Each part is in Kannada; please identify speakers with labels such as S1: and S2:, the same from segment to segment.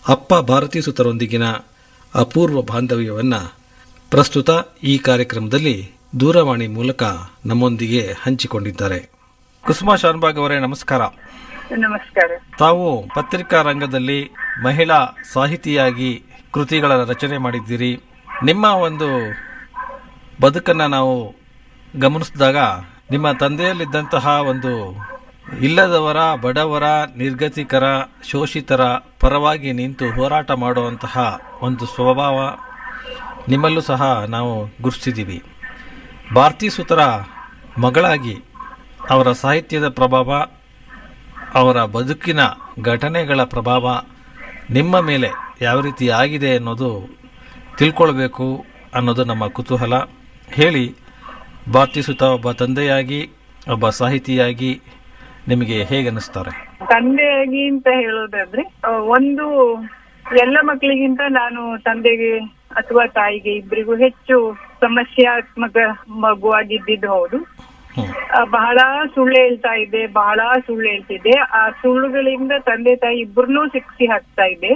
S1: ಅಪ್ಪ ಭಾರತೀ ಸುತರೊಂದಿಗಿನ ಅಪೂರ್ವ ಬಾಂಧವ್ಯವನ್ನು ಪ್ರಸ್ತುತ ಈ ಕಾರ್ಯಕ್ರಮದಲ್ಲಿ ದೂರವಾಣಿ ಮೂಲಕ ನಮ್ಮೊಂದಿಗೆ ಹಂಚಿಕೊಂಡಿದ್ದಾರೆ ಕುಸುಮಾ ಶಾನ್ಬಾಗ್ ಅವರೇ ನಮಸ್ಕಾರ
S2: ನಮಸ್ಕಾರ
S1: ತಾವು ಪತ್ರಿಕಾ ರಂಗದಲ್ಲಿ ಮಹಿಳಾ ಸಾಹಿತಿಯಾಗಿ ಕೃತಿಗಳ ರಚನೆ ಮಾಡಿದ್ದೀರಿ ನಿಮ್ಮ ಒಂದು ಬದುಕನ್ನು ನಾವು ಗಮನಿಸಿದಾಗ ನಿಮ್ಮ ತಂದೆಯಲ್ಲಿದ್ದಂತಹ ಒಂದು ಇಲ್ಲದವರ ಬಡವರ ನಿರ್ಗತಿಕರ ಶೋಷಿತರ ಪರವಾಗಿ ನಿಂತು ಹೋರಾಟ ಮಾಡುವಂತಹ ಒಂದು ಸ್ವಭಾವ ನಿಮ್ಮಲ್ಲೂ ಸಹ ನಾವು ಗುರುತಿಸಿದ್ದೀವಿ ಭಾರತೀ ಸುತರ ಮಗಳಾಗಿ ಅವರ ಸಾಹಿತ್ಯದ ಪ್ರಭಾವ ಅವರ ಬದುಕಿನ ಘಟನೆಗಳ ಪ್ರಭಾವ ನಿಮ್ಮ ಮೇಲೆ ಯಾವ ರೀತಿ ಆಗಿದೆ ಅನ್ನೋದು ತಿಳ್ಕೊಳ್ಬೇಕು ಅನ್ನೋದು ನಮ್ಮ ಕುತೂಹಲ ಹೇಳಿ ಭಾರತೀ ಸುತ ಒಬ್ಬ ತಂದೆಯಾಗಿ ಒಬ್ಬ ಸಾಹಿತಿಯಾಗಿ ನಿಮಗೆ ಹೇಗೆ ಅನ್ನಿಸ್ತಾರೆ
S2: ತಂದೆಯಾಗಿ ಅಂತ ಹೇಳೋದಾದ್ರೆ ಆ, ಒಂದು ಎಲ್ಲ ಮಕ್ಕಳಿಗಿಂತ ನಾನು ತಂದೆಗೆ ಅಥವಾ ತಾಯಿಗೆ ಇಬ್ಬರಿಗೂ ಹೆಚ್ಚು ಸಮಸ್ಯಾತ್ಮಕ ಮಗುವಾಗಿದ್ದಿದ್ದು ಹೌದು
S1: ಹ್ಮ್
S2: ಆ, ಬಹಳ ಸುಳ್ಳು ಹೇಳ್ತಾ ಇದ್ದೆ ಬಹಳ ಸುಳ್ಳು ಹೇಳ್ತಿದ್ದೆ ಆ ಸುಳ್ಳುಗಳಿಂದ ತಂದೆ ತಾಯಿ ಇಬ್ಬರನ್ನೂ ಶಿಕ್ಷೆ ಹಾಕ್ತಾ ಇದ್ದೆ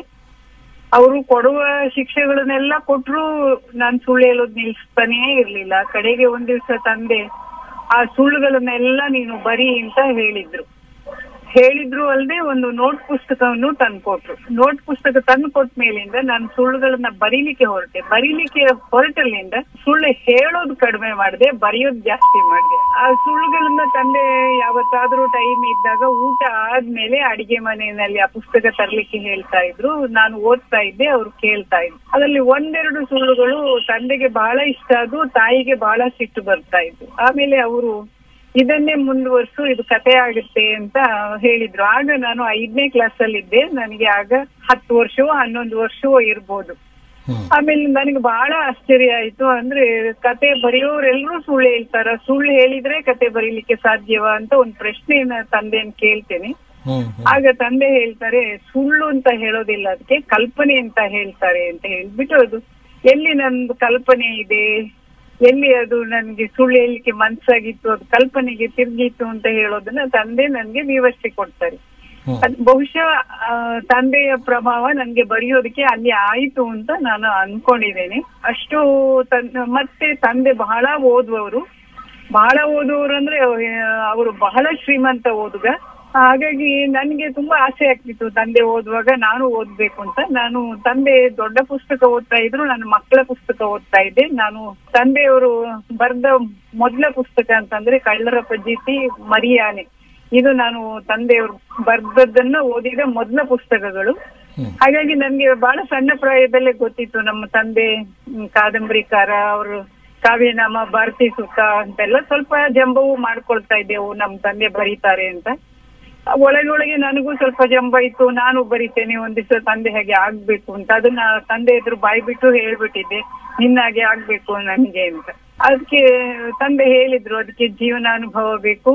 S2: ಅವರು ಕೊಡುವ ಶಿಕ್ಷೆಗಳನ್ನೆಲ್ಲ ಕೊಟ್ರು ನಾನ್ ಸುಳ್ಳು ಹೇಳೋದ್ ನಿಲ್ಸ್ತಾನೇ ಇರ್ಲಿಲ್ಲ ಕಡೆಗೆ ಒಂದ್ ದಿವ್ಸ ತಂದೆ ಆ ಸುಳ್ಳುಗಳನ್ನೆಲ್ಲ ನೀನು ಬರಿ ಅಂತ ಹೇಳಿದ್ರು ಹೇಳಿದ್ರು ಅಲ್ಲದೆ ಒಂದು ನೋಟ್ ಪುಸ್ತಕವನ್ನು ತಂದ್ಕೊಟ್ರು ನೋಟ್ ಪುಸ್ತಕ ತಂದು ಕೊಟ್ಟ ಮೇಲಿಂದ ನಾನು ಸುಳ್ಳುಗಳನ್ನ ಬರೀಲಿಕ್ಕೆ ಹೊರಟೆ ಬರೀಲಿಕ್ಕೆ ಹೊರಟಲ್ಲಿಂದ ಸುಳ್ಳು ಹೇಳೋದು ಕಡಿಮೆ ಮಾಡಿದೆ ಬರೆಯೋದು ಜಾಸ್ತಿ ಮಾಡಿದೆ ಆ ಸುಳ್ಳುಗಳನ್ನ ತಂದೆ ಯಾವತ್ತಾದ್ರೂ ಟೈಮ್ ಇದ್ದಾಗ ಊಟ ಆದ್ಮೇಲೆ ಅಡಿಗೆ ಮನೆಯಲ್ಲಿ ಆ ಪುಸ್ತಕ ತರ್ಲಿಕ್ಕೆ ಹೇಳ್ತಾ ಇದ್ರು ನಾನು ಓದ್ತಾ ಇದ್ದೆ ಅವ್ರು ಕೇಳ್ತಾ ಇದ್ರು ಅದರಲ್ಲಿ ಒಂದೆರಡು ಸುಳ್ಳುಗಳು ತಂದೆಗೆ ಬಹಳ ಇಷ್ಟ ಅದು ತಾಯಿಗೆ ಬಹಳ ಸಿಟ್ಟು ಬರ್ತಾ ಇತ್ತು ಆಮೇಲೆ ಅವರು ಇದನ್ನೇ ಮುಂದುವರ್ಸು ಇದು ಕತೆ ಆಗುತ್ತೆ ಅಂತ ಹೇಳಿದ್ರು ಆಗ ನಾನು ಐದನೇ ಕ್ಲಾಸ್ ಅಲ್ಲಿ ಇದ್ದೆ ನನಗೆ ಆಗ ಹತ್ತು ವರ್ಷವೋ ಹನ್ನೊಂದು ವರ್ಷವೋ ಇರ್ಬೋದು
S1: ಹ್ಮ್
S2: ಆಮೇಲೆ ನನಗೆ ಬಹಳ ಆಶ್ಚರ್ಯ ಆಯ್ತು ಅಂದ್ರೆ ಕತೆ ಬರೆಯೋರೆಲ್ಲರೂ ಸುಳ್ಳು ಹೇಳ್ತಾರ ಸುಳ್ಳು ಹೇಳಿದ್ರೆ ಕತೆ ಬರೀಲಿಕ್ಕೆ ಸಾಧ್ಯವಾ ಅಂತ ಒಂದು ಪ್ರಶ್ನೆಯನ್ನ ತಂದೆಯನ್ನು ಕೇಳ್ತೇನೆ
S1: ಹ್ಮ್ ಹ್ಮ್
S2: ಆಗ ತಂದೆ ಹೇಳ್ತಾರೆ ಸುಳ್ಳು ಅಂತ ಹೇಳೋದಿಲ್ಲ ಅದಕ್ಕೆ ಕಲ್ಪನೆ ಅಂತ ಹೇಳ್ತಾರೆ ಅಂತ ಹೇಳ್ಬಿಟ್ಟು ಅದು ಎಲ್ಲಿ ನಂದು ಕಲ್ಪನೆ ಇದೆ ಎಲ್ಲಿ ಅದು ನನ್ಗೆ ಸುಳ್ಳು ಹೇಳಲಿಕ್ಕೆ ಮನ್ಸಾಗಿತ್ತು ಅದು ಕಲ್ಪನೆಗೆ ತಿರ್ಗಿತ್ತು ಅಂತ ಹೇಳೋದನ್ನ ತಂದೆ ನನ್ಗೆ ವಿವರಿಸಿ ಕೊಡ್ತಾರೆ
S1: ಹ್ಮ್
S2: ಅದ್ ಬಹುಶಃ ಆ, ತಂದೆಯ ಪ್ರಭಾವ ನನ್ಗೆ ಬರೆಯೋದಕ್ಕೆ ಅಲ್ಲಿ ಆಯ್ತು ಅಂತ ನಾನು ಅನ್ಕೊಂಡಿದ್ದೇನೆ ಅಷ್ಟು ತನ್- ಮತ್ತೆ ತಂದೆ ಬಹಳ ಓದುವವರು ಬಹಳ ಓದುವವರು ಅಂದ್ರೆ ಅವರು ಬಹಳ ಶ್ರೀಮಂತ ಓದುಗ ಹಾಗಾಗಿ ನನ್ಗೆ ತುಂಬಾ ಆಸೆ ಆಗ್ತಿತ್ತು ತಂದೆ ಓದುವಾಗ ನಾನು ಓದ್ಬೇಕು ಅಂತ ನಾನು ತಂದೆ ದೊಡ್ಡ ಪುಸ್ತಕ ಓದ್ತಾ ಇದ್ರು ನನ್ನ ಮಕ್ಕಳ ಪುಸ್ತಕ ಓದ್ತಾ ಇದ್ದೆ ನಾನು ತಂದೆಯವರು ಬರೆದ ಮೊದಲ ಪುಸ್ತಕ ಅಂತಂದ್ರೆ ಕಳ್ಳರ ಪಜ್ಜಿತಿ ಮರಿಯಾನೆ ಇದು ನಾನು ತಂದೆಯವರು ಬರ್ದದ್ದನ್ನ ಓದಿದ ಮೊದಲ ಪುಸ್ತಕಗಳು
S1: ಹ್ಮ್.
S2: ಹಾಗಾಗಿ ನನ್ಗೆ ಬಹಳ ಸಣ್ಣ ಪ್ರಾಯದಲ್ಲೇ ಗೊತ್ತಿತ್ತು ನಮ್ಮ ತಂದೆ ಹ್ಮ್, ಕಾದಂಬರಿಕಾರ ಅವರು ಕಾವ್ಯನಾಮ ಭಾರತಿ ಸುಖ ಅಂತೆಲ್ಲ ಸ್ವಲ್ಪ ಜಂಬವು ಮಾಡ್ಕೊಳ್ತಾ ಇದ್ದೆವು ನಮ್ಮ ತಂದೆ ಬರೀತಾರೆ ಅಂತ ಒಳಗೊಳಗೆ ನನಗೂ ಸ್ವಲ್ಪ ಜಂಬ ಇತ್ತು ನಾನು ಬರಿತೇನೆ ಒಂದ್ ದಿವಸ ತಂದೆ ಹಾಗೆ ಆಗ್ಬೇಕು ಅಂತ ಅದನ್ನ ತಂದೆ ಎದುರು ಬಾಯಿ ಬಿಟ್ಟು ಹೇಳ್ಬಿಟ್ಟಿದ್ದೆ ನಿನ್ನಾಗೆ ಆಗ್ಬೇಕು ನನ್ಗೆ ಅಂತ ಅದಕ್ಕೆ ತಂದೆ ಹೇಳಿದ್ರು ಅದಕ್ಕೆ ಜೀವನಾನುಭವ ಬೇಕು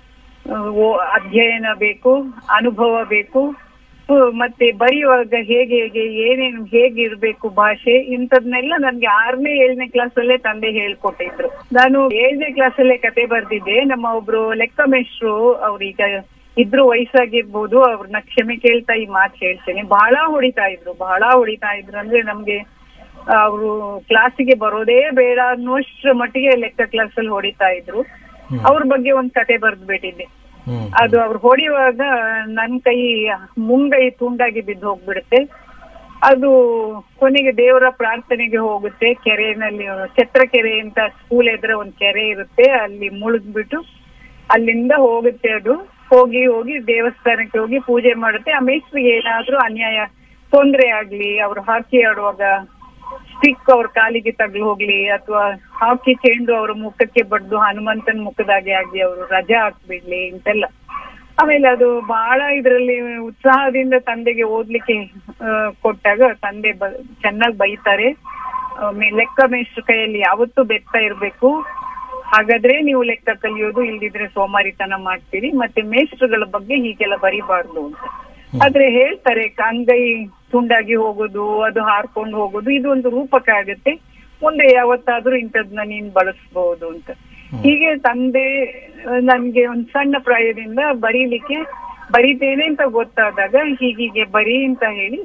S2: ಓ- ಅಧ್ಯಯನ ಬೇಕು ಅನುಭವ ಬೇಕು ಹ್ಮ್, ಮತ್ತೆ ಬರೆಯುವಾಗ ಹೇಗೆ ಹೇಗೆ ಏನೇನು ಹೇಗಿರ್ಬೇಕು ಭಾಷೆ ಇಂಥದ್ನೆಲ್ಲ ನನ್ಗೆ ಆರನೇ ಏಳನೇ ಕ್ಲಾಸ್ ಅಲ್ಲೇ ತಂದೆ ಹೇಳ್ಕೊಟ್ಟಿದ್ರು ನಾನು ಏಳನೇ ಕ್ಲಾಸ್ ಅಲ್ಲೇ ಕತೆ ಬರ್ದಿದ್ದೆ ನಮ್ಮ ಒಬ್ರು ಲೆಕ್ಕ ಮೇಷ್ಟ್ರು ಅವ್ರೀಗ ಇದ್ರು ವಯಸ್ಸಾಗಿರ್ಬೋದು ಅವ್ರನ್ನ ಕ್ಷಮೆ ಕೇಳ್ತಾ ಈ ಮಾತು ಹೇಳ್ತೇನೆ ಬಹಳ ಹೊಡಿತಾ ಇದ್ರು ಬಹಳ ಹೊಡಿತಾ ಇದ್ರು ಅಂದ್ರೆ ನಮ್ಗೆ ಅವರು ಕ್ಲಾಸಿಗೆ ಬರೋದೇ ಬೇಡ ಅನ್ನೋಷ್ಟ್ರ ಮಟ್ಟಿಗೆ ಲೆಕ್ಕ ಕ್ಲಾಸ್ ಅಲ್ಲಿ ಹೊಡಿತಾ ಇದ್ರು ಅವ್ರ ಬಗ್ಗೆ ಒಂದ್ ಕತೆ ಬರ್ದ್ಬಿಟ್ಟಿದ್ದೆ
S1: ಹ್ಮ್
S2: ಅದು ಅವ್ರು ಹೊಡೆಯುವಾಗ ನನ್ ಕೈ ಮುಂಗೈ ತುಂಡಾಗಿ ಬಿದ್ದು ಹೋಗ್ಬಿಡುತ್ತೆ ಅದು ಕೊನೆಗೆ ದೇವರ ಪ್ರಾರ್ಥನೆಗೆ ಹೋಗುತ್ತೆ ಕೆರೆನಲ್ಲಿ ಛತ್ರಕೆರೆ ಅಂತ ಸ್ಕೂಲ್ ಎದುರ ಒಂದ್ ಕೆರೆ ಇರುತ್ತೆ ಅಲ್ಲಿ ಮುಳುಗ್ಬಿಟ್ಟು ಅಲ್ಲಿಂದ ಹೋಗುತ್ತೆ ಅದು ಹೋಗಿ ಹೋಗಿ ದೇವಸ್ಥಾನಕ್ಕೆ ಹೋಗಿ ಪೂಜೆ ಮಾಡುತ್ತೆ ಆ ಮೇಸ್ತ್ರಿಗೆ ಏನಾದ್ರೂ ಅನ್ಯಾಯ ತೊಂದ್ರೆ ಆಗ್ಲಿ ಅವ್ರು ಹಾಕಿ ಆಡುವಾಗ ಸ್ಟಿಕ್ ಅವ್ರ ಕಾಲಿಗೆ ತಗ್ಲು ಹೋಗ್ಲಿ ಅಥವಾ ಹಾಕಿ ಚೆಂಡು ಅವ್ರ ಮುಖಕ್ಕೆ ಬಡ್ದು ಹನುಮಂತನ ಮುಖದಾಗೆ ಆಗಿ ಅವರು ರಜಾ ಹಾಕ್ಬಿಡ್ಲಿ ಇಂತೆಲ್ಲ ಆಮೇಲೆ ಅದು ಬಹಳ ಇದರಲ್ಲಿ ಉತ್ಸಾಹದಿಂದ ತಂದೆಗೆ ಓದ್ಲಿಕ್ಕೆ ಆ, ಕೊಟ್ಟಾಗ ತಂದೆ ಬ ಚೆನ್ನಾಗಿ ಬೈತಾರೆ ಆಮೇಲೆ ಲೆಕ್ಕ ಮೇಷ್ಟ್ರ ಕೈಯಲ್ಲಿ ಯಾವತ್ತೂ ಬೆತ್ತ ಇರ್ಬೇಕು ಹಾಗಾದ್ರೆ ನೀವು ಲೆಕ್ಕ ಕಲಿಯೋದು ಇಲ್ದಿದ್ರೆ ಸೋಮಾರಿತನ ಮಾಡ್ತೀರಿ ಮತ್ತೆ ಮೇಷ್ಟ್ರುಗಳ ಬಗ್ಗೆ ಹೀಗೆಲ್ಲ ಬರಿಬಾರ್ದು ಅಂತ ಆದ್ರೆ ಹೇಳ್ತಾರೆ ಅಂಗೈ ತುಂಡಾಗಿ ಹೋಗೋದು ಅದು ಹಾರ್ಕೊಂಡು ಹೋಗೋದು ಇದು ಒಂದು ರೂಪಕ ಆಗುತ್ತೆ ಮುಂದೆ ಯಾವತ್ತಾದ್ರೂ ಇಂಥದ್ನ ನೀನ್ ಬಳಸ್ಬಹುದು ಅಂತ ಹೀಗೆ ತಂದೆ ಆ, ನನ್ಗೆ ಒಂದ್ ಸಣ್ಣ ಪ್ರಾಯದಿಂದ ಬರೀಲಿಕ್ಕೆ ಬರೀತೇನೆ ಅಂತ ಗೊತ್ತಾದಾಗ ಹೀಗೀಗೆ ಬರೀ ಅಂತ ಹೇಳಿ